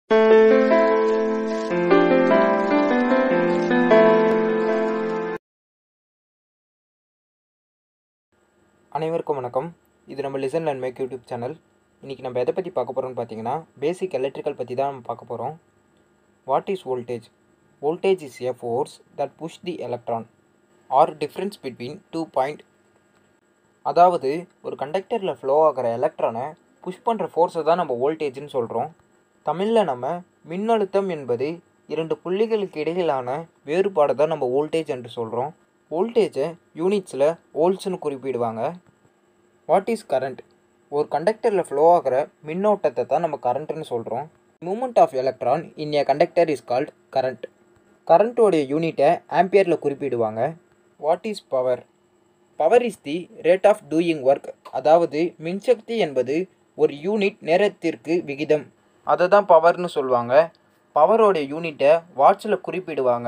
அனைவருக்கும் வணக்கம் இது நம்ம listen and make YouTube channel இன்றைக்கி நம்ம எதை பற்றி பார்க்க போகிறோம்னு பார்த்தீங்கன்னா பேசிக் எலக்ட்ரிக்கல் பற்றி தான் நம்ம பார்க்க போகிறோம் what is voltage voltage is a force that push the electron are difference between two point அதாவது ஒரு கண்டக்டரில் ஃப்ளோ ஆகிற எலக்ட்ரானை புஷ் பண்ணுற ஃபோர்ஸை தான் நம்ம வோல்டேஜ்னு சொல்கிறோம் தமிழில் நம்ம மின்னழுத்தம் என்பது இரண்டு புள்ளிகளுக்கு இடையிலான வேறுபாடை தான் நம்ம வோல்டேஜ் என்று சொல்கிறோம் வோல்டேஜை யூனிட்ஸில் வோல்ட்ஸ்னு குறிப்பிடுவாங்க வாட் இஸ் கரண்ட் ஒரு கண்டக்டரில் ஃப்ளோ ஆகிற மின்னோட்டத்தை தான் நம்ம கரண்ட்னு சொல்கிறோம் moment of electron in a conductor is called current கரண்ட்டோடைய யூனிட்டை ஆம்பியரில் குறிப்பிடுவாங்க what is power power is the rate of doing work அதாவது மின்சக்தி என்பது ஒரு யூனிட் நேரத்திற்கு விகிதம் அதை தான் பவர்னு சொல்லுவாங்க பவரோட யூனிட்டை வாட்ஸில் குறிப்பிடுவாங்க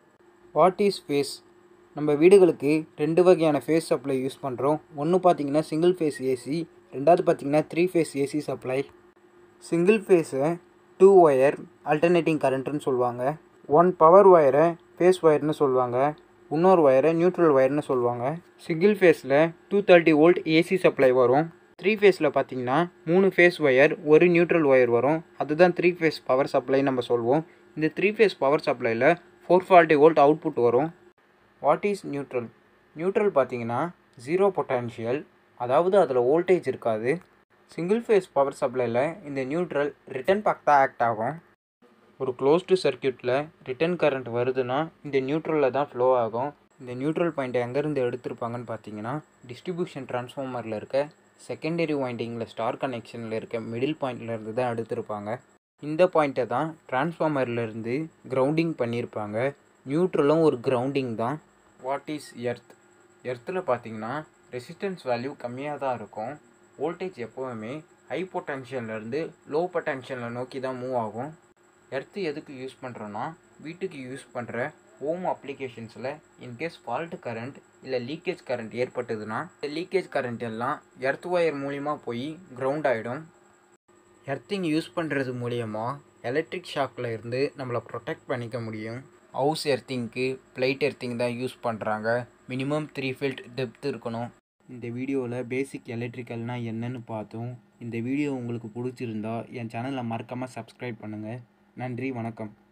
வாட் இஸ் ஃபேஸ் நம்ம வீடுகளுக்கு ரெண்டு வகையான ஃபேஸ் சப்ளை யூஸ் பண்ணுறோம் ஒன்று பார்த்தீங்கன்னா சிங்கிள் ஃபேஸ் ஏசி ரெண்டாவது பார்த்தீங்கன்னா three phase AC supply single ஃபேஸை டூ ஒயர் அல்டர்னேட்டிங் கரண்ட்டுன்னு சொல்லுவாங்க ஒன் பவர் ஒயரை ஃபேஸ் ஒயர்னு சொல்லுவாங்க இன்னொரு ஒயரை நியூட்ரல் ஒயர்னு சொல்லுவாங்க சிங்கிள் ஃபேஸில் two thirty volt AC supply வரும் த்ரீ ஃபேஸில் பார்த்தீங்கன்னா மூணு ஃபேஸ் ஒயர் ஒரு நியூட்ரல் ஒயர் வரும் அதுதான் த்ரீ ஃபேஸ் பவர் சப்ளை நம்ம சொல்லுவோம் இந்த த்ரீ ஃபேஸ் பவர் சப்ளையில் ஃபோர் ஃபார்ட்டி வோல்ட் அவுட்புட் வரும் வாட் இஸ் நியூட்ரல் நியூட்ரல் பார்த்தீங்கன்னா ஜீரோ பொட்டான்ஷியல் அதாவது அதில் வோல்டேஜ் இருக்காது சிங்கிள் ஃபேஸ் பவர் சப்ளையில் இந்த நியூட்ரல் ரிட்டன் பேக் தான் ஆக்ட் ஆகும் ஒரு க்ளோஸ்டு சர்க்கியூட்டில் ரிட்டன் கரண்ட் வருதுன்னா இந்த நியூட்ரலில் தான் ஃப்ளோ ஆகும் இந்த நியூட்ரல் பாயிண்ட்டை எங்கேருந்து எடுத்திருப்பாங்கன்னு பார்த்தீங்கன்னா டிஸ்ட்ரிபியூஷன் ட்ரான்ஸ்ஃபார்மரில் இருக்க செகண்டரி வைண்டிங்கில் ஸ்டார் கனெக்ஷனில் இருக்க மிடில் பாயிண்ட்லேருந்து தான் எடுத்திருப்பாங்க இந்த பாயிண்ட்டை தான் டிரான்ஸ்ஃபார்மர்லேருந்து கிரவுண்டிங் பண்ணியிருப்பாங்க நியூட்ரலும் ஒரு கிரவுண்டிங் தான் வாட் இஸ் எர்த் எர்த்தில் பார்த்தீங்கன்னா ரெசிஸ்டன்ஸ் வேல்யூ கம்மியாக தான் இருக்கும் வோல்டேஜ் எப்போவுமே ஹை பொட்டன்ஷியல்லேருந்து லோ பொட்டன்ஷியலை நோக்கி தான் மூவ் ஆகும் எர்த்து எதுக்கு யூஸ் பண்ணுறோன்னா வீட்டுக்கு யூஸ் பண்ணுற ஹோம் அப்ளிகேஷன்ஸில் இன்கேஸ் ஃபால்ட் கரண்ட் இல்லை லீக்கேஜ் கரண்ட் ஏற்பட்டதுன்னா இந்த லீக்கேஜ் கரண்ட் எல்லாம் எர்த் ஒயர் மூலிமா போய் கிரவுண்ட் ஆகிடும் எர்த்திங் யூஸ் பண்ணுறது மூலியமாக எலக்ட்ரிக் ஷாக்கில் இருந்து நம்மளை ப்ரொடெக்ட் பண்ணிக்க முடியும் ஹவுஸ் எர்த்திங்க்கு பிளைட் எர்த்திங் தான் யூஸ் பண்ணுறாங்க மினிமம் த்ரீ ஃபீல்ட் டெப்த் இருக்கணும் இந்த வீடியோவில் பேசிக் எலக்ட்ரிக்கல்னால் என்னன்னு பார்த்தோம் இந்த வீடியோ உங்களுக்கு பிடிச்சிருந்தா என் சேனலை மறக்காமல் சப்ஸ்கிரைப் பண்ணுங்கள் நன்றி வணக்கம்